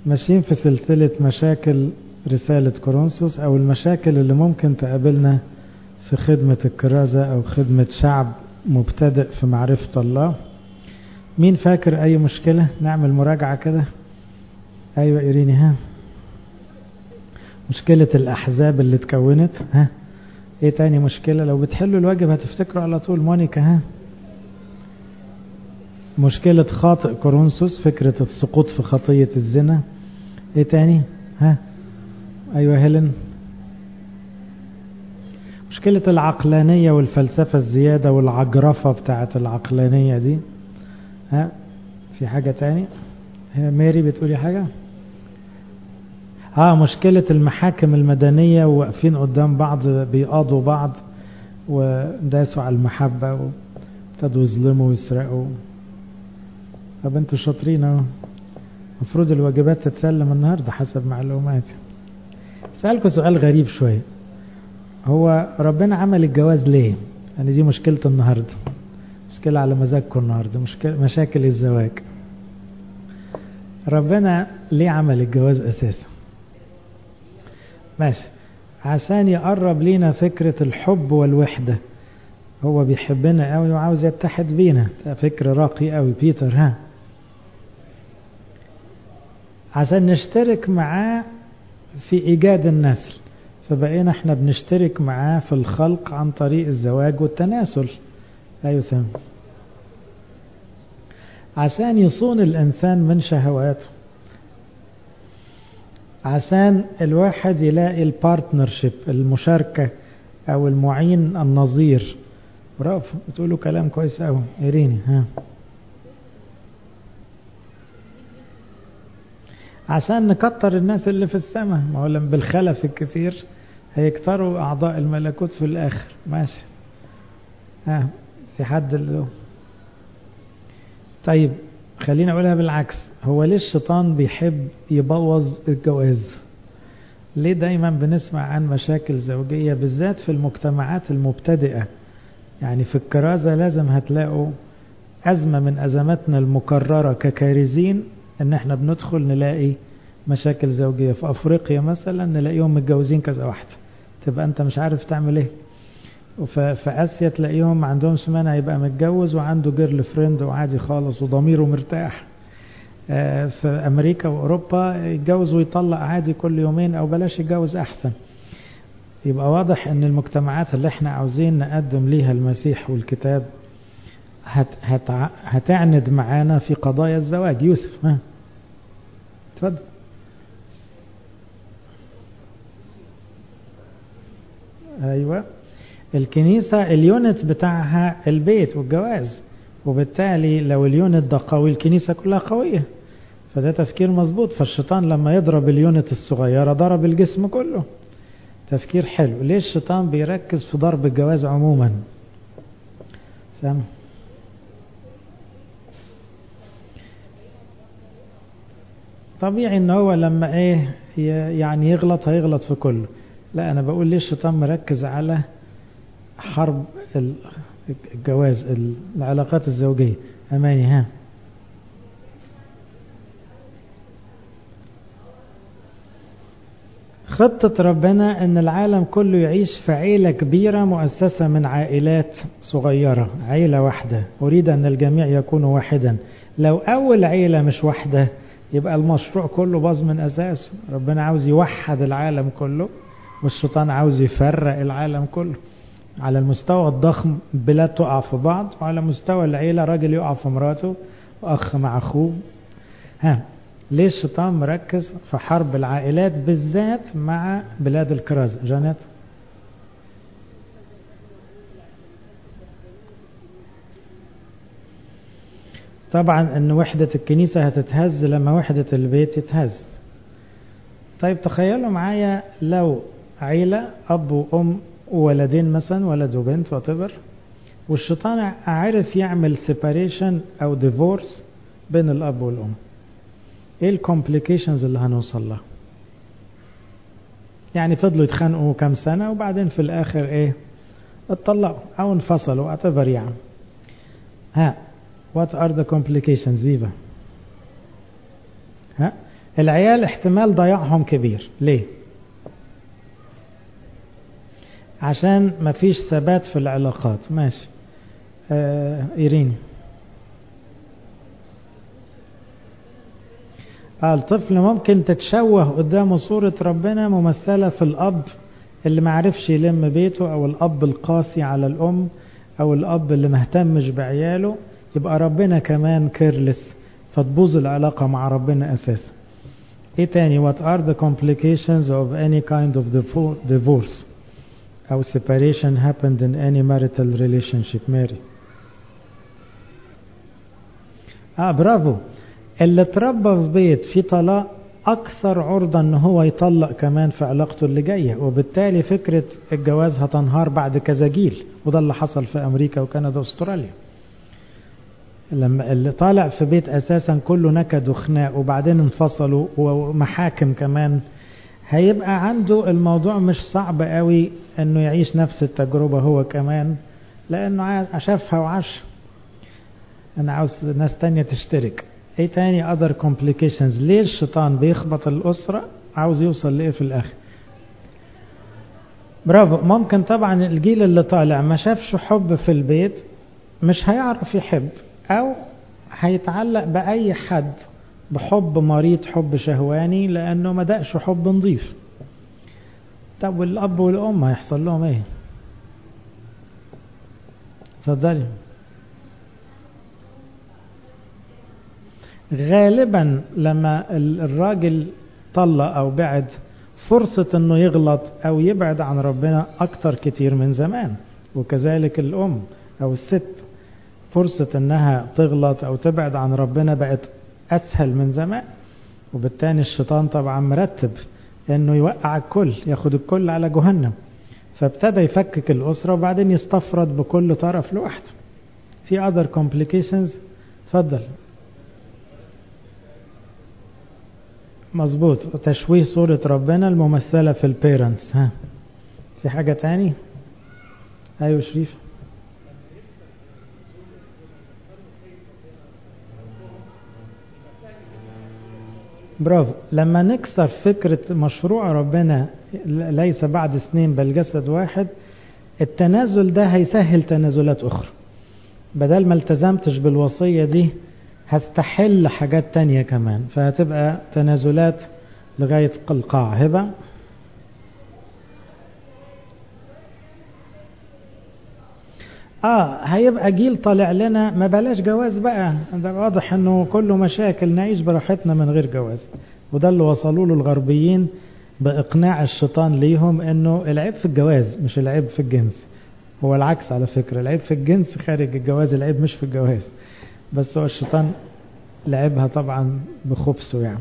ماشيين في سلسلة مشاكل رسالة كورنثوس أو المشاكل اللي ممكن تقابلنا في خدمة الكرازة أو خدمة شعب مبتدئ في معرفة الله مين فاكر أي مشكلة نعمل مراجعة كده أيوة إيريني ها مشكلة الأحزاب اللي اتكونت ها ايه تاني مشكلة لو بتحلوا الواجب هتفتكروا على طول مونيكا ها مشكلة خاطئ كورنثوس فكرة السقوط في خطية الزنا ايه تاني ها ايوه هيلين مشكلة العقلانية والفلسفة الزيادة والعجرفة بتاعة العقلانية دي ها في حاجة تاني هي ماري بتقولي حاجة اه مشكلة المحاكم المدنية وواقفين قدام بعض بيقاضوا بعض وداسوا على المحبة وابتدوا يظلموا ويسرقوا طب انتوا شاطرين اهو المفروض الواجبات تتسلم النهارده حسب معلوماتي سألكوا سؤال غريب شوية هو ربنا عمل الجواز ليه يعني دي مشكلة النهاردة مشكلة على مزاجكم النهاردة مشكلة مشاكل الزواج ربنا ليه عمل الجواز أساسا ماشي عشان يقرب لينا فكرة الحب والوحدة هو بيحبنا قوي وعاوز يتحد بينا ده فكر راقي قوي بيتر ها عشان نشترك معاه في إيجاد النسل فبقينا احنا بنشترك معاه في الخلق عن طريق الزواج والتناسل أيوة سامي عشان يصون الإنسان من شهواته عشان الواحد يلاقي البارتنرشيب المشاركة أو المعين النظير برافو بتقولوا كلام كويس قوي إيريني ها عشان نكتر الناس اللي في السماء ما هو لما بالخلف الكثير هيكتروا أعضاء الملكوت في الآخر ماشي ها في حد اللي طيب خلينا أقولها بالعكس هو ليه الشيطان بيحب يبوظ الجواز ليه دايما بنسمع عن مشاكل زوجية بالذات في المجتمعات المبتدئة يعني في الكرازة لازم هتلاقوا أزمة من أزماتنا المكررة ككارزين إن إحنا بندخل نلاقي مشاكل زوجية في أفريقيا مثلا نلاقيهم متجوزين كذا واحدة تبقى أنت مش عارف تعمل إيه وفي آسيا تلاقيهم ما عندهمش مانع يبقى متجوز وعنده جيرل فريند وعادي خالص وضميره مرتاح في أمريكا وأوروبا يتجوز ويطلق عادي كل يومين أو بلاش يتجوز أحسن يبقى واضح ان المجتمعات اللي احنا عاوزين نقدم ليها المسيح والكتاب هت هت هتعند معانا في قضايا الزواج يوسف ها اتفضل ايوه الكنيسة اليونت بتاعها البيت والجواز وبالتالي لو اليونت ده قوي الكنيسة كلها قوية فده تفكير مظبوط فالشيطان لما يضرب اليونت الصغيرة ضرب الجسم كله تفكير حلو ليه الشيطان بيركز في ضرب الجواز عموما سامع طبيعي ان هو لما ايه يعني يغلط هيغلط في كله لا انا بقول ليه الشيطان مركز على حرب الجواز العلاقات الزوجية اماني ها خطة ربنا ان العالم كله يعيش في عيلة كبيرة مؤسسة من عائلات صغيرة عيلة واحدة اريد ان الجميع يكونوا واحدا لو اول عيلة مش واحدة يبقى المشروع كله باظ من اساسه ربنا عاوز يوحد العالم كله والشيطان عاوز يفرق العالم كله على المستوى الضخم بلاد تقع في بعض وعلى مستوى العيلة راجل يقع في مراته واخ مع اخوه ها ليه الشيطان مركز في حرب العائلات بالذات مع بلاد الكرازة جانيت طبعا ان وحدة الكنيسة هتتهز لما وحدة البيت يتهز طيب تخيلوا معايا لو عيلة اب وام وولدين مثلا ولد وبنت واتبر والشيطان عرف يعمل سيباريشن او ديفورس بين الاب والام ايه الكومبليكيشنز اللي هنوصل لها يعني فضلوا يتخانقوا كام سنة وبعدين في الاخر ايه اتطلقوا او انفصلوا اعتبر يعني ها what are the complications فيفا ها العيال احتمال ضياعهم كبير ليه عشان مفيش ثبات في العلاقات ماشي آه إيريني آه الطفل ممكن تتشوه قدامه صورة ربنا ممثلة في الأب اللي معرفش يلم بيته أو الأب القاسي على الأم أو الأب اللي مهتمش بعياله يبقى ربنا كمان كيرلس فتبوظ العلاقة مع ربنا أساسا ايه تاني what are the complications of any kind of divorce أو separation happened in any marital relationship ماري اه برافو اللي اتربى في بيت فيه طلاق أكثر عرضة أن هو يطلق كمان في علاقته اللي جاية وبالتالي فكرة الجواز هتنهار بعد كذا جيل وده اللي حصل في أمريكا وكندا واستراليا لما اللي طالع في بيت أساسا كله نكد وخناق وبعدين انفصلوا ومحاكم كمان هيبقى عنده الموضوع مش صعب قوي انه يعيش نفس التجربة هو كمان لانه شافها وعاش انا عاوز ناس تانية تشترك ايه تاني other complications ليه الشيطان بيخبط الاسرة عاوز يوصل لايه في الاخر برافو ممكن طبعا الجيل اللي طالع ما شافش حب في البيت مش هيعرف يحب او هيتعلق باي حد بحب مريض حب شهواني لانه ما دقش حب نظيف طب والاب والام هيحصل لهم ايه اتفضلي غالبا لما الراجل طلق او بعد فرصة انه يغلط او يبعد عن ربنا اكتر كتير من زمان وكذلك الام او الست فرصة انها تغلط او تبعد عن ربنا بقت اسهل من زمان وبالتالي الشيطان طبعا مرتب انه يوقع الكل ياخد الكل على جهنم فابتدى يفكك الاسرة وبعدين يستفرد بكل طرف لوحده في other complications اتفضل مظبوط تشويه صورة ربنا الممثلة في البيرنتس ها في حاجة تاني ايوه شريف برافو لما نكسر فكرة مشروع ربنا ليس بعد سنين بل جسد واحد التنازل ده هيسهل تنازلات أخرى بدل ما التزمتش بالوصية دي هستحل حاجات تانية كمان فهتبقى تنازلات لغاية القاع هبة اه هيبقى جيل طالع لنا ما بلاش جواز بقى ده واضح انه كله مشاكل نعيش براحتنا من غير جواز وده اللي وصلوا له الغربيين باقناع الشيطان ليهم انه العيب في الجواز مش العيب في الجنس هو العكس على فكرة العيب في الجنس خارج الجواز العيب مش في الجواز بس هو الشيطان لعبها طبعا بخبثه يعني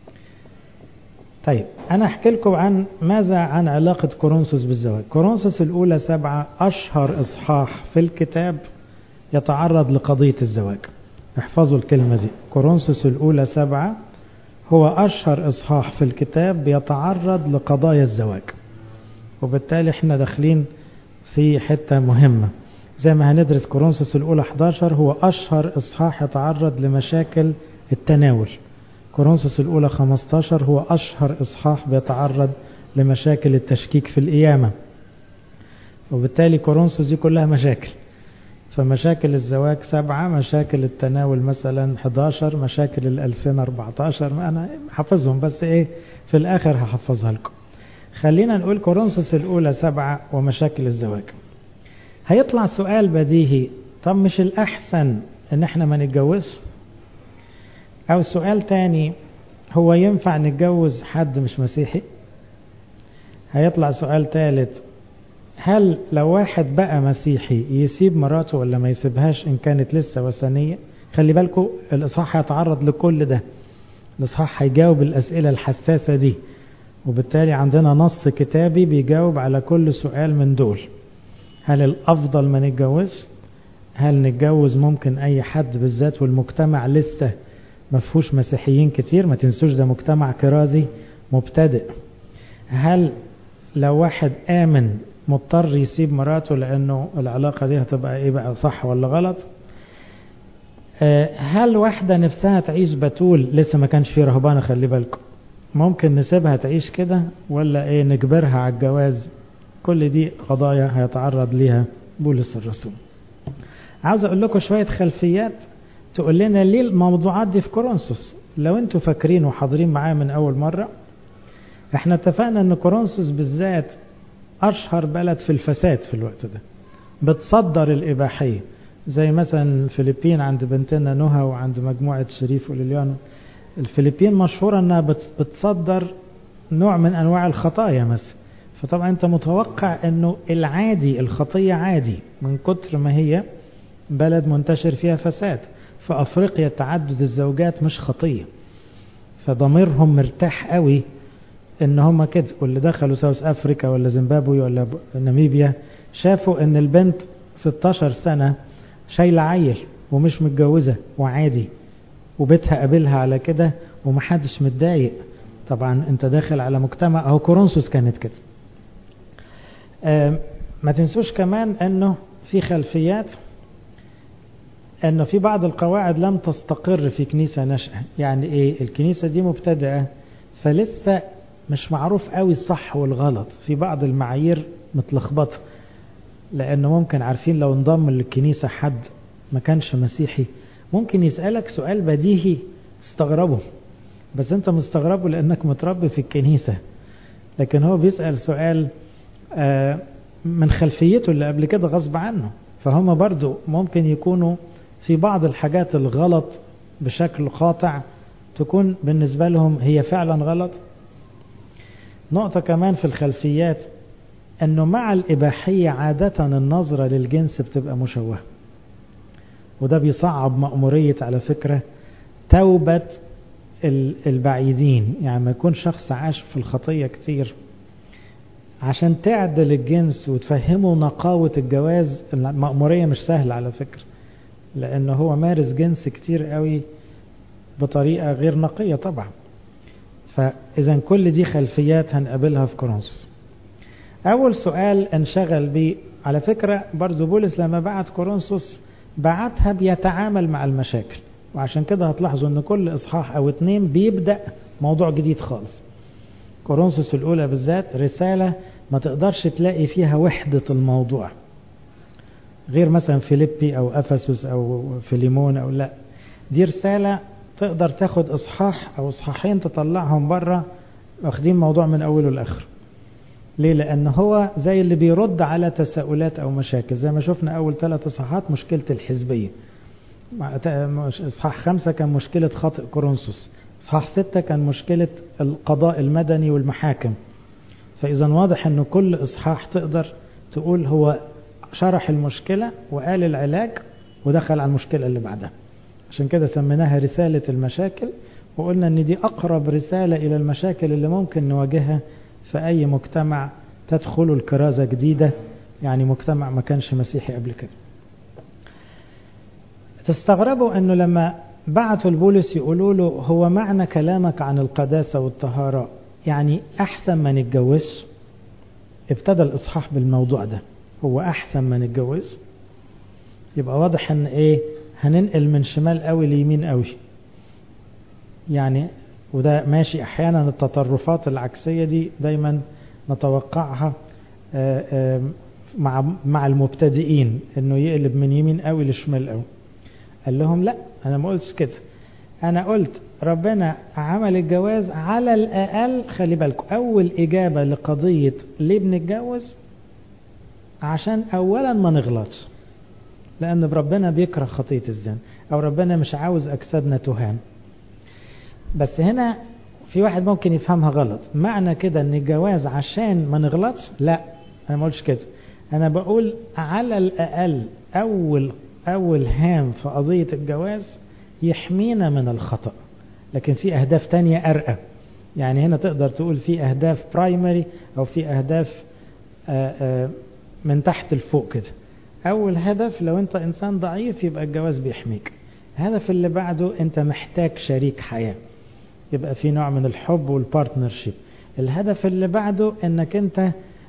طيب أنا أحكي لكم عن ماذا عن علاقة كورنثوس بالزواج كورنثوس الأولى سبعة أشهر إصحاح في الكتاب يتعرض لقضية الزواج احفظوا الكلمة دي كورنثوس الأولى سبعة هو أشهر إصحاح في الكتاب يتعرض لقضايا الزواج وبالتالي احنا داخلين في حتة مهمة زي ما هندرس كورنثوس الأولى 11 هو أشهر إصحاح يتعرض لمشاكل التناول كورنثوس الأولى 15 هو أشهر إصحاح بيتعرض لمشاكل التشكيك في القيامة وبالتالي كورنثوس دي كلها مشاكل فمشاكل الزواج سبعة مشاكل التناول مثلا 11 مشاكل الألسنة 14 ما أنا حافظهم بس إيه في الآخر هحفظها لكم خلينا نقول كورنثوس الأولى سبعة ومشاكل الزواج هيطلع سؤال بديهي طب مش الأحسن إن إحنا ما نتجوزش أو سؤال تاني هو ينفع نتجوز حد مش مسيحي هيطلع سؤال ثالث هل لو واحد بقى مسيحي يسيب مراته ولا ما يسيبهاش إن كانت لسه وثنية خلي بالكم الإصحاح هيتعرض لكل ده الإصحاح هيجاوب الأسئلة الحساسة دي وبالتالي عندنا نص كتابي بيجاوب على كل سؤال من دول هل الأفضل ما نتجوز هل نتجوز ممكن أي حد بالذات والمجتمع لسه ما فيهوش مسيحيين كتير ما تنسوش ده مجتمع كرازي مبتدئ هل لو واحد آمن مضطر يسيب مراته لأنه العلاقة دي هتبقى إيه بقى صح ولا غلط هل واحدة نفسها تعيش بتول لسه ما كانش فيه رهبانة خلي بالكم ممكن نسيبها تعيش كده ولا ايه نجبرها على الجواز كل دي قضايا هيتعرض ليها بولس الرسول عاوز اقول لكم شوية خلفيات تقول لنا ليه الموضوعات دي في كورنثوس لو انتوا فاكرين وحاضرين معايا من اول مرة احنا اتفقنا ان كورنثوس بالذات اشهر بلد في الفساد في الوقت ده بتصدر الاباحية زي مثلا الفلبين عند بنتنا نهى وعند مجموعة شريف وليليانو الفلبين مشهورة انها بتصدر نوع من انواع الخطايا مثلا فطبعا انت متوقع انه العادي الخطية عادي من كتر ما هي بلد منتشر فيها فساد في افريقيا تعدد الزوجات مش خطية فضميرهم مرتاح قوي ان هم كده واللي دخلوا ساوث افريكا ولا زيمبابوي ولا ناميبيا شافوا ان البنت 16 سنة شايلة عيل ومش متجوزة وعادي وبيتها قابلها على كده ومحدش متضايق طبعا انت داخل على مجتمع اهو كورنثوس كانت كده ما تنسوش كمان انه في خلفيات انه في بعض القواعد لم تستقر في كنيسة نشأة يعني ايه الكنيسة دي مبتدئة فلسه مش معروف قوي الصح والغلط في بعض المعايير متلخبطة لانه ممكن عارفين لو انضم للكنيسة حد ما كانش مسيحي ممكن يسألك سؤال بديهي تستغربه بس انت مستغربه لانك متربي في الكنيسة لكن هو بيسأل سؤال من خلفيته اللي قبل كده غصب عنه فهم برضو ممكن يكونوا في بعض الحاجات الغلط بشكل قاطع تكون بالنسبة لهم هي فعلا غلط نقطة كمان في الخلفيات انه مع الاباحية عادة النظرة للجنس بتبقى مشوهة وده بيصعب مأمورية على فكرة توبة البعيدين يعني ما يكون شخص عاش في الخطية كتير عشان تعدل الجنس وتفهمه نقاوة الجواز المأمورية مش سهلة على فكرة لأنه هو مارس جنس كتير قوي بطريقة غير نقية طبعا فإذا كل دي خلفيات هنقابلها في كورنثوس أول سؤال انشغل بيه على فكرة برضو بولس لما بعت كورنثوس بعتها بيتعامل مع المشاكل وعشان كده هتلاحظوا ان كل اصحاح او اتنين بيبدأ موضوع جديد خالص كورنثوس الاولى بالذات رسالة ما تقدرش تلاقي فيها وحدة الموضوع غير مثلا فيليبي او افسس او فيليمون او لا دي رسالة تقدر تاخد اصحاح او اصحاحين تطلعهم بره واخدين موضوع من اوله لاخره ليه لان هو زي اللي بيرد على تساؤلات او مشاكل زي ما شفنا اول ثلاث اصحاحات مشكلة الحزبية اصحاح خمسة كان مشكلة خاطئ كورنثوس اصحاح ستة كان مشكلة القضاء المدني والمحاكم فاذا واضح ان كل اصحاح تقدر تقول هو شرح المشكلة وقال العلاج ودخل على المشكلة اللي بعدها عشان كده سميناها رسالة المشاكل وقلنا ان دي اقرب رسالة الى المشاكل اللي ممكن نواجهها في اي مجتمع تدخل الكرازة جديدة يعني مجتمع ما كانش مسيحي قبل كده تستغربوا انه لما بعتوا البولس يقولوا له هو معنى كلامك عن القداسة والطهارة يعني احسن ما نتجوزش ابتدى الاصحاح بالموضوع ده هو احسن ما نتجوز يبقى واضح ان ايه هننقل من شمال قوي ليمين قوي يعني وده ماشي احيانا التطرفات العكسية دي دايما نتوقعها مع مع المبتدئين انه يقلب من يمين قوي لشمال قوي قال لهم لا انا ما قلتش كده انا قلت ربنا عمل الجواز على الاقل خلي بالكم اول اجابه لقضيه ليه بنتجوز عشان اولا ما نغلطش لان ربنا بيكره خطيه الزنا او ربنا مش عاوز اجسادنا تهان بس هنا في واحد ممكن يفهمها غلط معنى كده ان الجواز عشان ما نغلطش لا انا ما قلتش كده انا بقول على الاقل اول اول هام في قضية الجواز يحمينا من الخطأ لكن في اهداف تانية ارقى يعني هنا تقدر تقول في اهداف برايمري او في اهداف آآ آآ من تحت لفوق كده اول هدف لو انت انسان ضعيف يبقى الجواز بيحميك الهدف اللي بعده انت محتاج شريك حياة يبقى في نوع من الحب والبارتنرشيب الهدف اللي بعده انك انت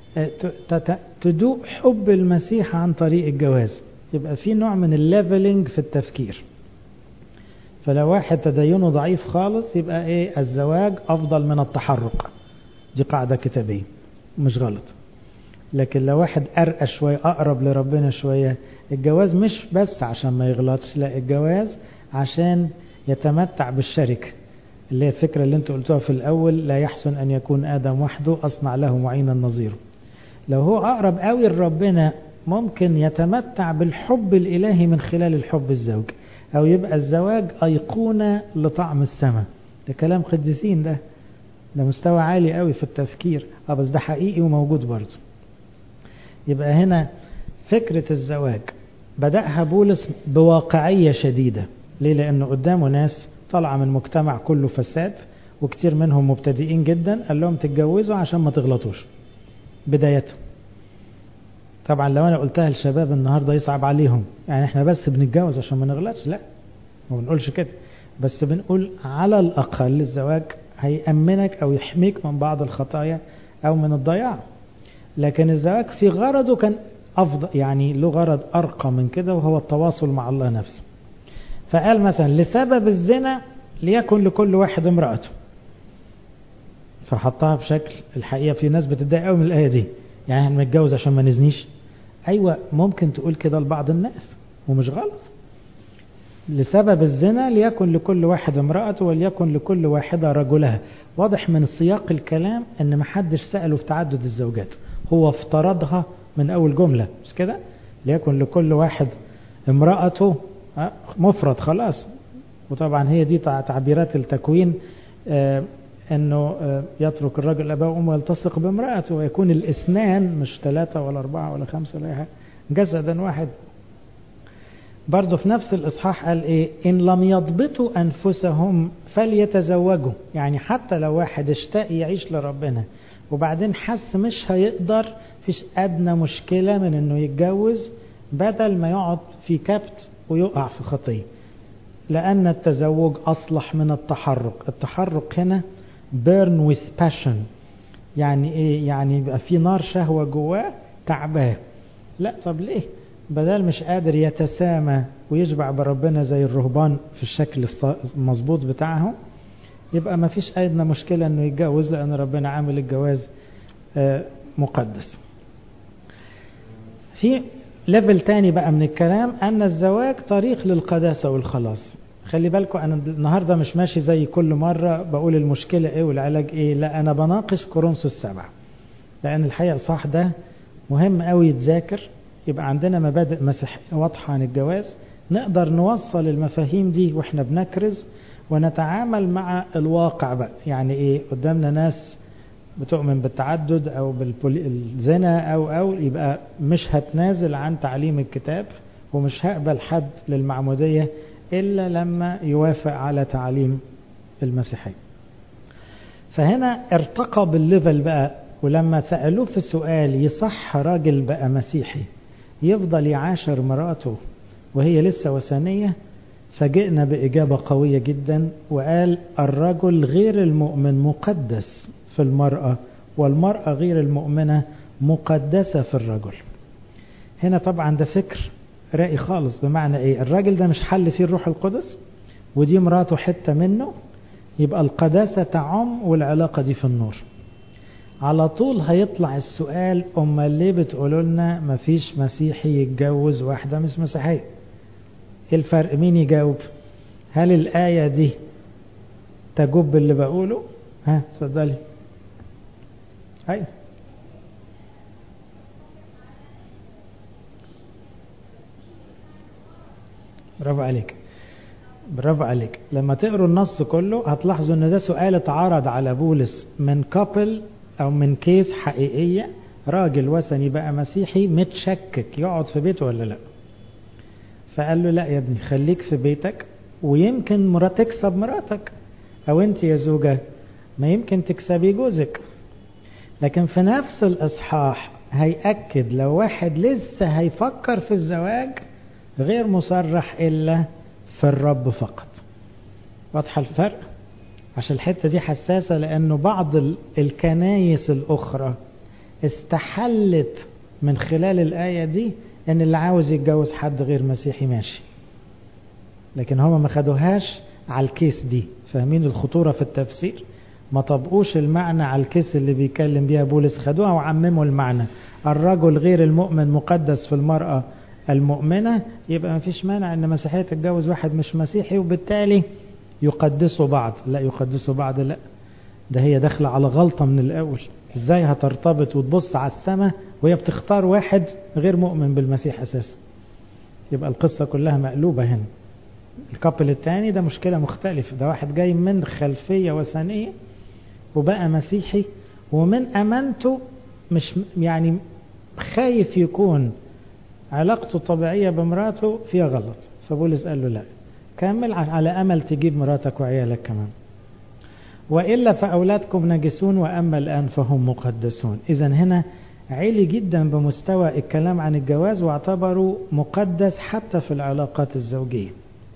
تدوق حب المسيح عن طريق الجواز يبقى في نوع من الليفلنج في التفكير فلو واحد تدينه ضعيف خالص يبقى ايه الزواج افضل من التحرق دي قاعدة كتابية مش غلط لكن لو واحد أرقى شوية أقرب لربنا شوية الجواز مش بس عشان ما يغلطش لا الجواز عشان يتمتع بالشركة اللي هي الفكرة اللي انتوا قلتوها في الأول لا يحسن أن يكون آدم وحده أصنع له معينا نظيره لو هو أقرب قوي لربنا ممكن يتمتع بالحب الإلهي من خلال الحب الزوجي أو يبقى الزواج أيقونة لطعم السماء ده كلام قديسين ده ده مستوى عالي قوي في التفكير اه بس ده حقيقي وموجود برضه يبقى هنا فكرة الزواج بدأها بولس بواقعية شديدة ليه لأنه قدامه ناس طالعة من مجتمع كله فساد وكتير منهم مبتدئين جدا قال لهم تتجوزوا عشان ما تغلطوش بدايته طبعا لو انا قلتها للشباب النهارده يصعب عليهم يعني احنا بس بنتجوز عشان ما نغلطش لا ما بنقولش كده بس بنقول على الاقل الزواج هيأمنك او يحميك من بعض الخطايا او من الضياع لكن الزواج في غرضه كان افضل يعني له غرض ارقى من كده وهو التواصل مع الله نفسه فقال مثلا لسبب الزنا ليكن لكل واحد امرأته فحطها بشكل الحقيقة في ناس بتتضايق قوي من الآية دي يعني احنا بنتجوز عشان ما نزنيش أيوة ممكن تقول كده لبعض الناس ومش غلط لسبب الزنا ليكن لكل واحد امرأته وليكن لكل واحدة رجلها واضح من سياق الكلام ان محدش سأله في تعدد الزوجات هو افترضها من أول جملة مش كده ليكن لكل واحد امرأته مفرد خلاص وطبعا هي دي تعبيرات التكوين آه انه آه يترك الرجل اباه وامه ويلتصق بامرأته ويكون الاثنان مش ثلاثة ولا اربعة ولا خمسة ولا حاجة جسدا واحد برضه في نفس الاصحاح قال ايه ان لم يضبطوا انفسهم فليتزوجوا يعني حتى لو واحد اشتاق يعيش لربنا وبعدين حس مش هيقدر فيش ادنى مشكلة من انه يتجوز بدل ما يقعد في كبت ويقع في خطية لأن التزوج أصلح من التحرك التحرك هنا burn with passion يعني إيه يعني يبقى في نار شهوة جواه تعباه لا طب ليه بدل مش قادر يتسامى ويشبع بربنا زي الرهبان في الشكل المظبوط بتاعهم يبقى ما فيش أدنى مشكلة أنه يتجوز لأن ربنا عامل الجواز مقدس في ليفل تاني بقى من الكلام أن الزواج طريق للقداسة والخلاص خلي بالكم أنا النهاردة مش ماشي زي كل مرة بقول المشكلة إيه والعلاج إيه لا أنا بناقش كورنثوس السبعة لأن الحقيقة صح ده مهم قوي يتذاكر يبقى عندنا مبادئ مسيحية واضحة عن الجواز نقدر نوصل المفاهيم دي وإحنا بنكرز ونتعامل مع الواقع بقى يعني إيه قدامنا ناس بتؤمن بالتعدد او بالزنا او او يبقى مش هتنازل عن تعليم الكتاب ومش هقبل حد للمعمودية الا لما يوافق على تعليم المسيحية فهنا ارتقى بالليفل بقى ولما سألوه في سؤال يصح راجل بقى مسيحي يفضل يعاشر مراته وهي لسه وثنية فجئنا بإجابة قوية جدا وقال الرجل غير المؤمن مقدس في المرأة والمرأة غير المؤمنة مقدسة في الرجل هنا طبعا ده فكر رائي خالص بمعنى ايه الراجل ده مش حل فيه الروح القدس ودي مراته حتة منه يبقى القداسة تعم والعلاقة دي في النور على طول هيطلع السؤال امال ليه بتقولوا لنا مفيش مسيحي يتجوز واحدة مش مسيحية ايه الفرق مين يجاوب هل الآية دي تجب اللي بقوله ها اتفضلي هاي برافو عليك برافو عليك لما تقروا النص كله هتلاحظوا ان ده سؤال اتعرض على بولس من كابل او من كيس حقيقية راجل وثني بقى مسيحي متشكك يقعد في بيته ولا لا فقال له لا يا ابني خليك في بيتك ويمكن مرات تكسب مراتك او انت يا زوجة ما يمكن تكسبي جوزك لكن في نفس الإصحاح هيأكد لو واحد لسه هيفكر في الزواج غير مصرح إلا في الرب فقط واضحة الفرق عشان الحتة دي حساسة لأنه بعض الكنايس الأخرى استحلت من خلال الآية دي أن اللي عاوز يتجوز حد غير مسيحي ماشي لكن هما ما خدوهاش على الكيس دي فاهمين الخطورة في التفسير ما طبقوش المعنى على الكيس اللي بيتكلم بيها بولس خدوها وعمموا المعنى الرجل غير المؤمن مقدس في المرأة المؤمنة يبقى ما فيش مانع ان مسيحية تتجوز واحد مش مسيحي وبالتالي يقدسوا بعض لا يقدسوا بعض لا ده هي داخلة على غلطة من الأول ازاي هترتبط وتبص على السماء وهي بتختار واحد غير مؤمن بالمسيح أساسا يبقى القصة كلها مقلوبة هنا الكابل الثاني ده مشكلة مختلفة ده واحد جاي من خلفية وثنية وبقى مسيحي ومن أمانته مش يعني خايف يكون علاقته طبيعية بمراته فيها غلط فبولس قال له لا كمل على أمل تجيب مراتك وعيالك كمان وإلا فأولادكم نجسون وأما الآن فهم مقدسون إذا هنا عالي جدا بمستوى الكلام عن الجواز واعتبره مقدس حتى في العلاقات الزوجية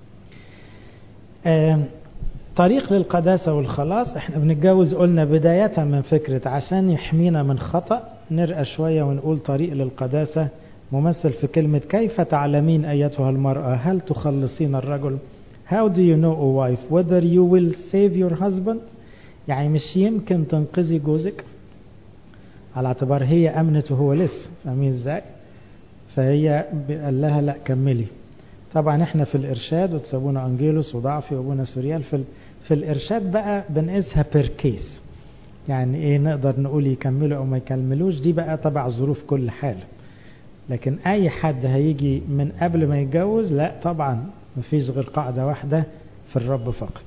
آه طريق للقداسة والخلاص احنا بنتجوز قلنا بداية من فكرة عشان يحمينا من خطأ نرقى شوية ونقول طريق للقداسة ممثل في كلمة كيف تعلمين أيتها المرأة هل تخلصين الرجل How do you know a wife whether you will save your husband يعني مش يمكن تنقذي جوزك على اعتبار هي أمنت وهو لسه فاهمين ازاي فهي قال لها لا كملي طبعا احنا في الارشاد وتسابونا انجيلوس وضعفي وابونا سوريال في, في الارشاد بقى بنقيسها بير كيس يعني ايه نقدر نقول يكملوا او ما يكملوش دي بقى تبع ظروف كل حاله لكن اي حد هيجي من قبل ما يتجوز لا طبعا مفيش غير قاعدة واحدة في الرب فقط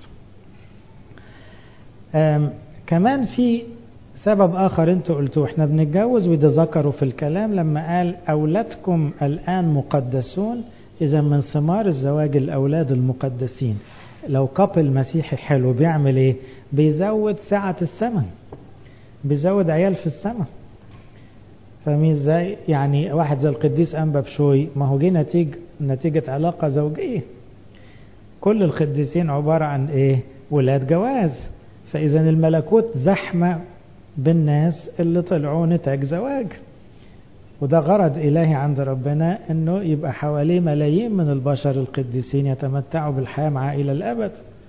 كمان في سبب آخر انتوا قلتوه احنا بنتجوز وده ذكروا في الكلام لما قال أولادكم الآن مقدسون إذا من ثمار الزواج الأولاد المقدسين لو كابل مسيحي حلو بيعمل ايه بيزود سعة السماء بيزود عيال في السماء فاهمين ازاي يعني واحد زي القديس أنبا بشوي ما هو جه نتيجة نتيجة علاقة زوجية كل القديسين عبارة عن ايه ولاد جواز فإذا الملكوت زحمة بالناس اللي طلعوا نتاج زواج وده غرض إلهي عند ربنا أنه يبقى حواليه ملايين من البشر القديسين يتمتعوا بالحياة معه إلى الأبد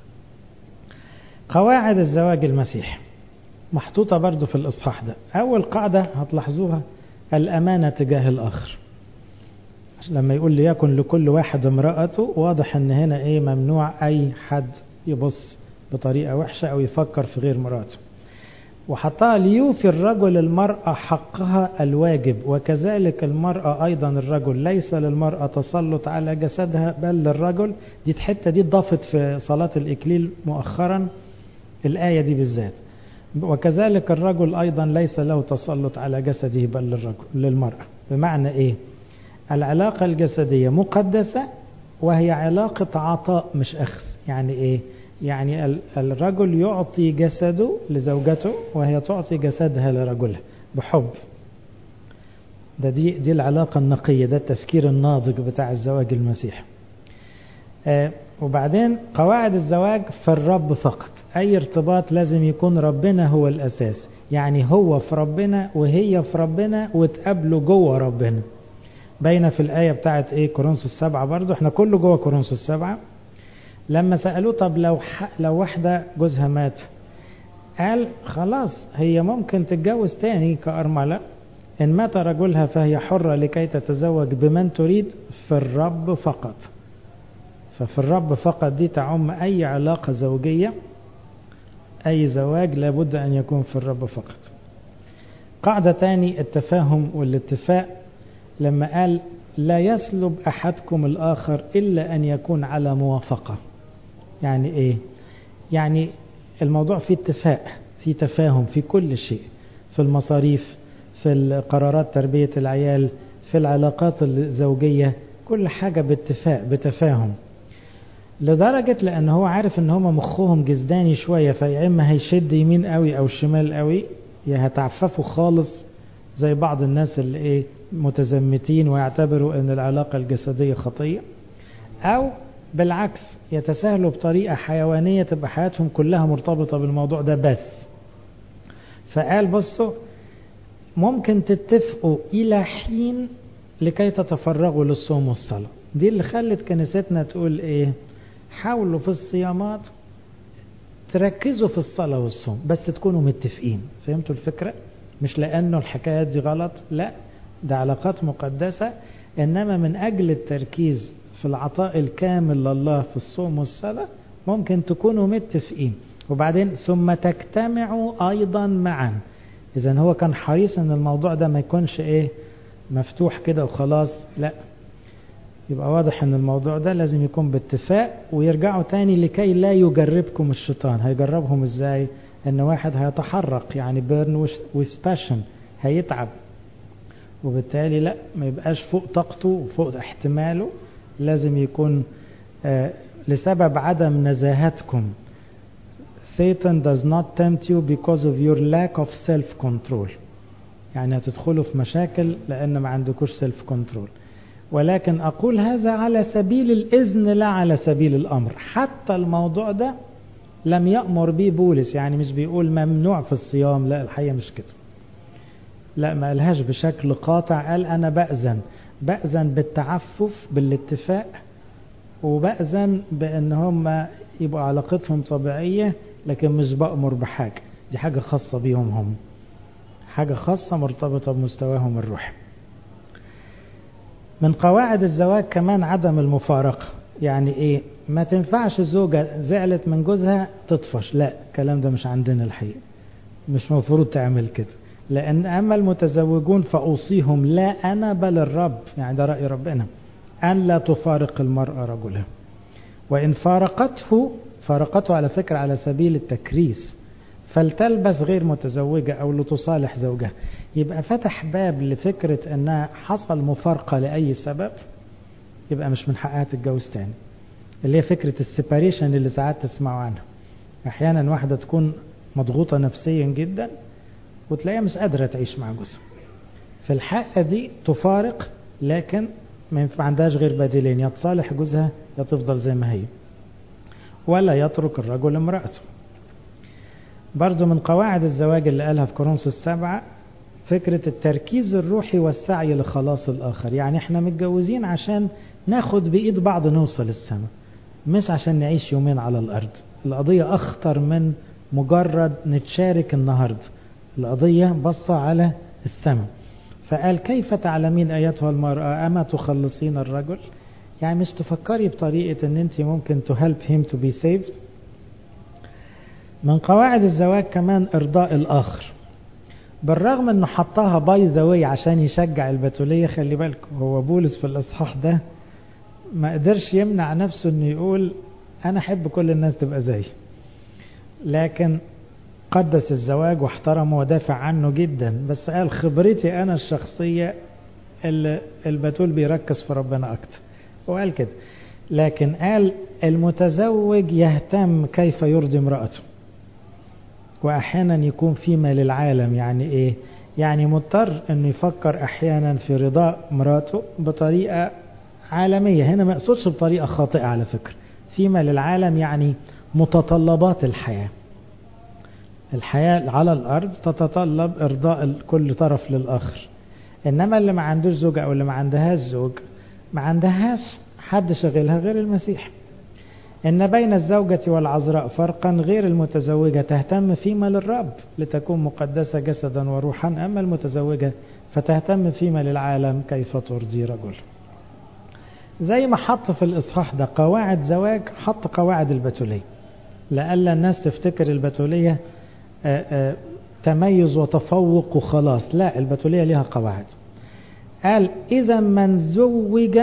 قواعد الزواج المسيحي محطوطة برضو في الإصحاح ده أول قاعدة هتلاحظوها الأمانة تجاه الآخر لما يقول ليكن لكل واحد امرأته واضح ان هنا ايه ممنوع اي حد يبص بطريقة وحشة او يفكر في غير مراته وحطها ليوفي الرجل المرأة حقها الواجب وكذلك المرأة أيضا الرجل ليس للمرأة تسلط على جسدها بل للرجل دي الحتة دي اتضافت في صلاة الإكليل مؤخرا الآية دي بالذات وكذلك الرجل أيضا ليس له تسلط على جسده بل للرجل للمرأة بمعنى إيه العلاقة الجسدية مقدسة وهي علاقة عطاء مش أخذ يعني إيه يعني الرجل يعطي جسده لزوجته وهي تعطي جسدها لرجلها بحب ده دي دي العلاقة النقية ده التفكير الناضج بتاع الزواج المسيحي آه وبعدين قواعد الزواج في الرب فقط أي ارتباط لازم يكون ربنا هو الأساس يعني هو في ربنا وهي في ربنا وتقابلوا جوه ربنا باينه في الآية بتاعت إيه كورنثوس السبعة برضو إحنا كله جوه كورنثوس السبعة لما سألوه طب لو ح... لو واحدة جوزها مات قال خلاص هي ممكن تتجوز تاني كأرملة إن مات رجلها فهي حرة لكي تتزوج بمن تريد في الرب فقط ففي الرب فقط دي تعم أي علاقة زوجية أي زواج لابد أن يكون في الرب فقط قاعدة تاني التفاهم والاتفاق لما قال لا يسلب أحدكم الآخر إلا أن يكون على موافقة يعني إيه يعني الموضوع فيه اتفاق فيه تفاهم في كل شيء في المصاريف في قرارات تربية العيال في العلاقات الزوجية كل حاجة باتفاق بتفاهم لدرجة لأن هو عارف أن هما مخهم جزداني شوية فيا إما هيشد يمين قوي أو شمال قوي يا هتعففوا خالص زي بعض الناس اللي إيه متزمتين ويعتبروا أن العلاقة الجسدية خطية أو بالعكس يتساهلوا بطريقة حيوانية تبقى حياتهم كلها مرتبطة بالموضوع ده بس فقال بصوا ممكن تتفقوا إلى حين لكي تتفرغوا للصوم والصلاة دي اللي خلت كنيستنا تقول إيه حاولوا في الصيامات تركزوا في الصلاة والصوم بس تكونوا متفقين فهمتوا الفكرة مش لأنه الحكايات دي غلط لا ده علاقات مقدسة إنما من أجل التركيز في العطاء الكامل لله في الصوم والصلاة ممكن تكونوا متفقين وبعدين ثم تجتمعوا أيضا معا إذا هو كان حريص إن الموضوع ده ما يكونش إيه مفتوح كده وخلاص لا يبقى واضح ان الموضوع ده لازم يكون باتفاق ويرجعوا تاني لكي لا يجربكم الشيطان هيجربهم ازاي ان واحد هيتحرق يعني بيرن وسباشن هيتعب وبالتالي لا ما يبقاش فوق طاقته وفوق احتماله لازم يكون آه لسبب عدم نزاهتكم Satan does not tempt you because of your lack of self-control يعني هتدخلوا في مشاكل لأن ما عندكوش self-control ولكن أقول هذا على سبيل الإذن لا على سبيل الأمر حتى الموضوع ده لم يأمر به بولس يعني مش بيقول ممنوع في الصيام لا الحقيقة مش كده لا ما قالهاش بشكل قاطع قال أنا بأذن بأذن بالتعفف بالاتفاق وبأذن بأن هم يبقوا علاقتهم طبيعية لكن مش بأمر بحاجة دي حاجة خاصة بيهم هم حاجة خاصة مرتبطة بمستواهم الروحي من قواعد الزواج كمان عدم المفارقة يعني ايه ما تنفعش زوجة زعلت من جوزها تطفش لا الكلام ده مش عندنا الحقيقة مش مفروض تعمل كده لأن أما المتزوجون فأوصيهم لا أنا بل الرب يعني ده رأي ربنا أن لا تفارق المرأة رجلها وإن فارقته فارقته على فكرة على سبيل التكريس فلتلبس غير متزوجة أو لتصالح زوجها يبقى فتح باب لفكرة أنها حصل مفارقة لأي سبب يبقى مش من حقها تتجوز تاني اللي هي فكرة السيباريشن اللي ساعات تسمعوا عنها أحيانا واحدة تكون مضغوطة نفسيا جدا وتلاقيها مش قادرة تعيش مع جوزها في الحقيقة دي تفارق لكن ما عندهاش غير بديلين يا تصالح جوزها يا تفضل زي ما هي ولا يترك الرجل امرأته برضو من قواعد الزواج اللي قالها في كورنثوس السبعة فكرة التركيز الروحي والسعي لخلاص الآخر يعني احنا متجوزين عشان ناخد بإيد بعض نوصل السماء مش عشان نعيش يومين على الأرض القضية أخطر من مجرد نتشارك النهاردة القضية بصة على السماء فقال كيف تعلمين أيتها المرأة أما تخلصين الرجل يعني مش تفكري بطريقة ان انت ممكن to help him to be saved من قواعد الزواج كمان ارضاء الاخر بالرغم انه حطها باي ذا واي عشان يشجع البتولية خلي بالكم هو بولس في الاصحاح ده ما قدرش يمنع نفسه انه يقول انا احب كل الناس تبقى زيي لكن قدس الزواج واحترمه ودافع عنه جدا بس قال خبرتي انا الشخصية اللي البتول بيركز في ربنا اكتر وقال كده لكن قال المتزوج يهتم كيف يرضي امرأته واحيانا يكون فيما للعالم يعني ايه يعني مضطر انه يفكر احيانا في رضاء مراته بطريقة عالمية هنا ما يقصدش بطريقة خاطئة على فكرة فيما للعالم يعني متطلبات الحياة الحياة على الأرض تتطلب إرضاء كل طرف للآخر إنما اللي ما عندوش زوج أو اللي ما عندهاش زوج ما عندهاش حد شغلها غير المسيح إن بين الزوجة والعذراء فرقا غير المتزوجة تهتم فيما للرب لتكون مقدسة جسدا وروحا أما المتزوجة فتهتم فيما للعالم كيف ترضي رجل زي ما حط في الإصحاح ده قواعد زواج حط قواعد البتولية لألا الناس تفتكر البتولية آآ آآ تميز وتفوق وخلاص لا البتولية لها قواعد قال إذا من زوج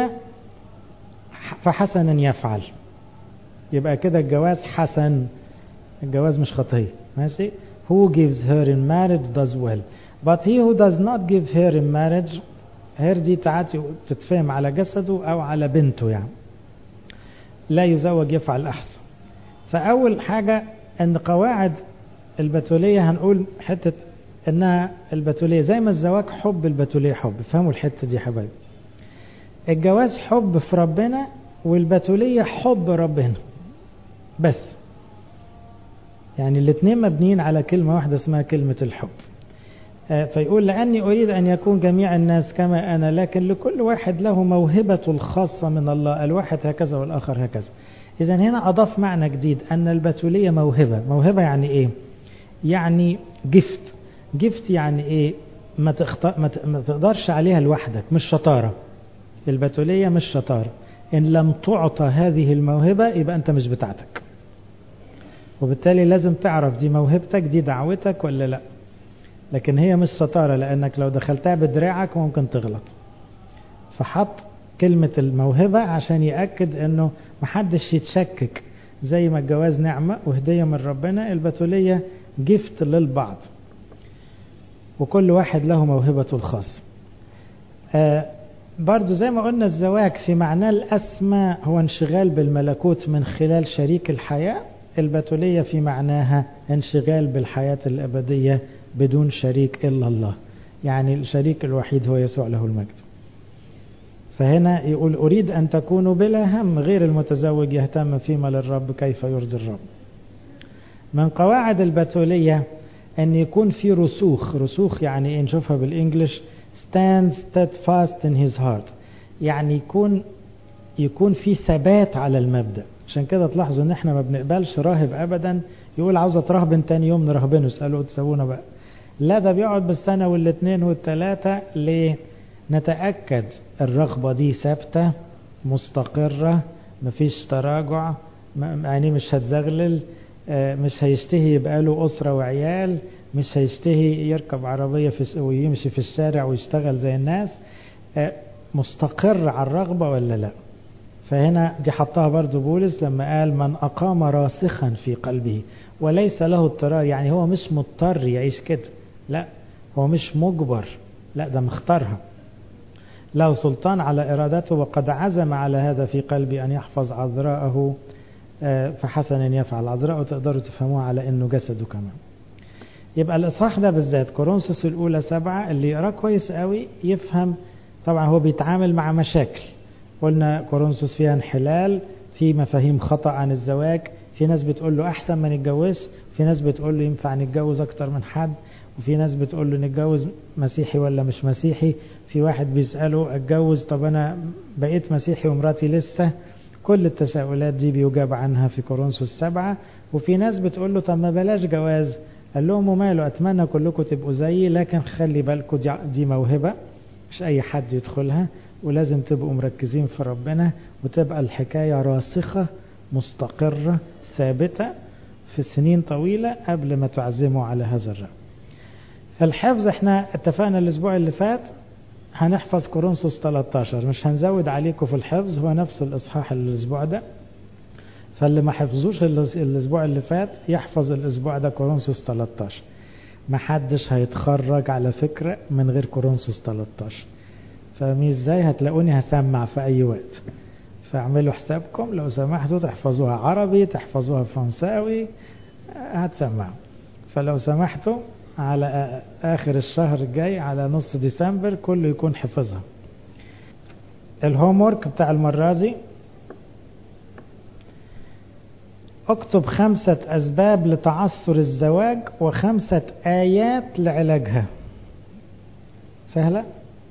فحسنا يفعل يبقى كده الجواز حسن الجواز مش خطية ماشي who gives her in marriage does well but he who does not give her in marriage her دي تعاتي تتفهم على جسده أو على بنته يعني لا يزوج يفعل أحسن فأول حاجة أن قواعد البتولية هنقول حتة انها البتولية زي ما الزواج حب البتولية حب فهموا الحتة دي يا حبايبي الجواز حب في ربنا والبتولية حب ربنا بس يعني الاثنين مبنيين على كلمة واحدة اسمها كلمة الحب فيقول لأني أريد أن يكون جميع الناس كما أنا لكن لكل واحد له موهبة الخاصة من الله الواحد هكذا والآخر هكذا إذا هنا أضاف معنى جديد أن البتولية موهبة موهبة يعني إيه يعني جفت جفت يعني إيه ما, تخط... ما, ت... ما تقدرش عليها لوحدك مش شطارة البتولية مش شطارة إن لم تعطى هذه الموهبة يبقى أنت مش بتاعتك وبالتالي لازم تعرف دي موهبتك دي دعوتك ولا لا لكن هي مش شطارة لأنك لو دخلتها بدراعك ممكن تغلط فحط كلمة الموهبة عشان يأكد أنه محدش يتشكك زي ما الجواز نعمة وهدية من ربنا البتولية جفت للبعض وكل واحد له موهبته الخاصة آه برضو زي ما قلنا الزواج في معناه الأسمى هو انشغال بالملكوت من خلال شريك الحياة البتولية في معناها انشغال بالحياة الأبدية بدون شريك إلا الله يعني الشريك الوحيد هو يسوع له المجد فهنا يقول أريد أن تكونوا بلا هم غير المتزوج يهتم فيما للرب كيف يرضي الرب من قواعد البتولية أن يكون في رسوخ رسوخ يعني إيه نشوفها بالإنجلش stands steadfast in his heart يعني يكون يكون في ثبات على المبدأ عشان كده تلاحظوا ان احنا ما بنقبلش راهب ابدا يقول عاوز اترهبن تاني يوم نرهبنه اسالوا تسوونا بقى لا ده بيقعد بالسنه والاثنين والثلاثه ليه نتاكد الرغبه دي ثابته مستقره مفيش تراجع يعني مش هتزغلل مش هيشتهي يبقى له اسره وعيال مش هيشتهي يركب عربيه في ويمشي في الشارع ويشتغل زي الناس مستقر على الرغبه ولا لا فهنا دي حطها برضو بولس لما قال من أقام راسخا في قلبه وليس له اضطرار يعني هو مش مضطر يعيش كده لا هو مش مجبر لا ده مختارها له سلطان على إرادته وقد عزم على هذا في قلبي أن يحفظ عذراءه فحسن أن يفعل عذراءه تقدروا تفهموها على أنه جسده كمان يبقى الإصحاح ده بالذات كورنثوس الأولى سبعة اللي يقراه كويس قوي يفهم طبعا هو بيتعامل مع مشاكل قلنا كورنثوس فيها انحلال في مفاهيم خطأ عن الزواج في ناس بتقول له أحسن ما نتجوز في ناس بتقول له ينفع نتجوز أكتر من حد وفي ناس بتقول له نتجوز مسيحي ولا مش مسيحي في واحد بيسأله اتجوز طب أنا بقيت مسيحي ومراتي لسه كل التساؤلات دي بيجاب عنها في كورنثوس سبعة وفي ناس بتقول له طب ما بلاش جواز قال لهم وماله أتمنى كلكم تبقوا زيي لكن خلي بالكم دي, دي موهبة مش أي حد يدخلها ولازم تبقوا مركزين في ربنا وتبقى الحكاية راسخة مستقرة ثابتة في سنين طويلة قبل ما تعزموا على هذا الرأي الحفظ احنا اتفقنا الاسبوع اللي فات هنحفظ كورنثوس 13 مش هنزود عليكم في الحفظ هو نفس الاصحاح الاسبوع ده فاللي ما حفظوش الاسبوع اللي فات يحفظ الاسبوع ده كورنثوس 13 ما حدش هيتخرج على فكرة من غير كورنثوس 13 فاهمين ازاي هتلاقوني هسمع في اي وقت فاعملوا حسابكم لو سمحتوا تحفظوها عربي تحفظوها فرنساوي هتسمعوا فلو سمحتوا على اخر الشهر الجاي على نص ديسمبر كله يكون حفظها الهومورك بتاع المرة دي اكتب خمسة اسباب لتعثر الزواج وخمسة ايات لعلاجها سهلة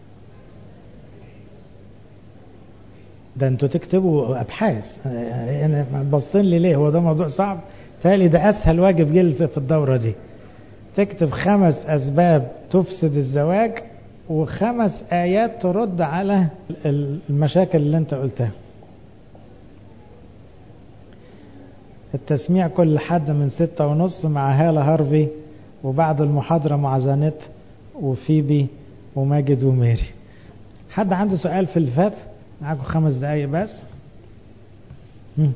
ده انتوا تكتبوا ابحاث يعني باصين لي ليه هو ده موضوع صعب تالي ده اسهل واجب جه في الدوره دي تكتب خمس اسباب تفسد الزواج وخمس ايات ترد على المشاكل اللي انت قلتها التسميع كل حد من ستة ونص مع هالة هارفي وبعد المحاضرة مع زانت وفيبي وماجد وميري حد عنده سؤال في اللي فات؟ معاكم خمس دقايق بس مم.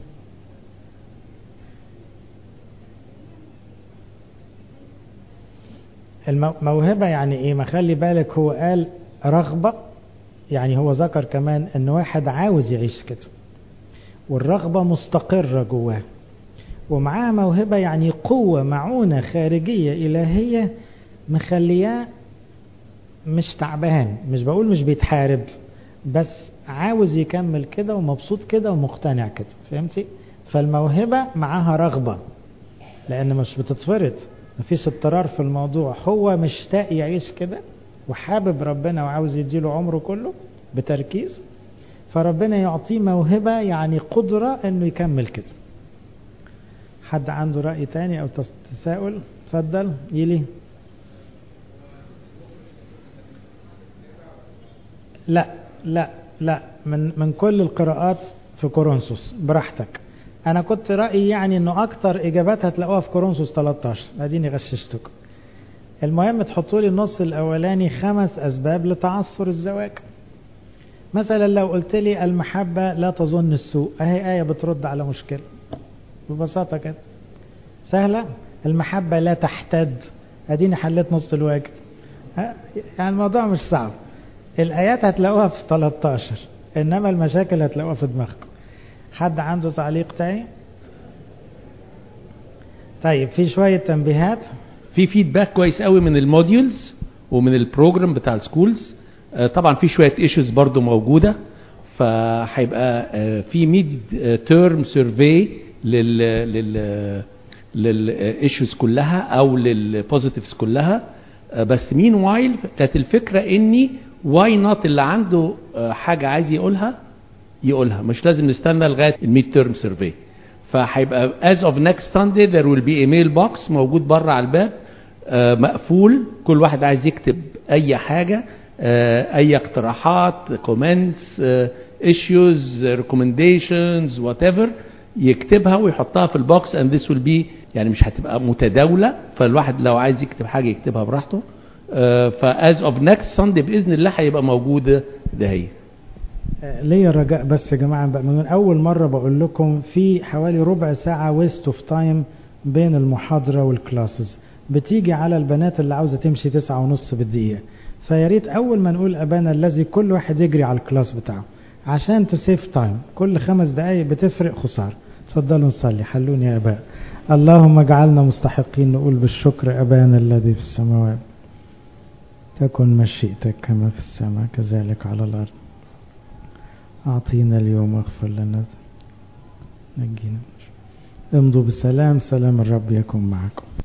الموهبة يعني ايه ما خلي بالك هو قال رغبة يعني هو ذكر كمان ان واحد عاوز يعيش كده والرغبة مستقرة جواه ومعاه موهبة يعني قوة معونة خارجية إلهية مخلياه مش تعبان مش بقول مش بيتحارب بس عاوز يكمل كده ومبسوط كده ومقتنع كده فهمتي فالموهبة معاها رغبة لأن مش بتتفرض مفيش اضطرار في الموضوع هو مشتاق يعيش كده وحابب ربنا وعاوز يديله عمره كله بتركيز فربنا يعطيه موهبة يعني قدرة انه يكمل كده حد عنده رأي تاني او تساؤل تفضل يلي لا لا لا من من كل القراءات في كورنثوس براحتك انا كنت رايي يعني انه اكتر اجابات هتلاقوها في كورنثوس 13 اديني غششتكم المهم تحطوا لي النص الاولاني خمس اسباب لتعثر الزواج مثلا لو قلت لي المحبه لا تظن السوء اهي ايه بترد على مشكله ببساطه كده سهله المحبه لا تحتد اديني حليت نص الواجب يعني الموضوع مش صعب الآيات هتلاقوها في 13 إنما المشاكل هتلاقوها في دماغكم حد عنده تعليق تاني طيب في شوية تنبيهات في فيدباك كويس قوي من الموديولز ومن البروجرام بتاع السكولز طبعا في شويه ايشوز برضو موجوده فهيبقى في ميد تيرم سيرفي لل لل للايشوز كلها او للبوزيتيفز كلها بس مين وايل كانت الفكره اني واي نوت اللي عنده حاجه عايز يقولها يقولها مش لازم نستنى لغايه الميد تيرم سيرفي فهيبقى as of next Sunday there will be a mail box موجود بره على الباب مقفول كل واحد عايز يكتب اي حاجه اي اقتراحات comments issues recommendations whatever يكتبها ويحطها في البوكس and this will be يعني مش هتبقى متداوله فالواحد لو عايز يكتب حاجه يكتبها براحته فاز اوف نكست ساندي باذن الله هيبقى موجوده ده هي ليا رجاء بس يا جماعه بقى من اول مره بقول لكم في حوالي ربع ساعه ويست اوف تايم بين المحاضره والكلاسز بتيجي على البنات اللي عاوزه تمشي تسعة ونص بالدقيقه فيا ريت اول ما نقول ابانا الذي كل واحد يجري على الكلاس بتاعه عشان تو سيف تايم كل خمس دقائق بتفرق خساره اتفضلوا نصلي حلوني يا اباء اللهم اجعلنا مستحقين نقول بالشكر ابانا الذي في السماوات تكن مشيئتك كما في السماء كذلك على الأرض أعطينا اليوم واغفر لنا نجينا امضوا بسلام سلام الرب يكن معكم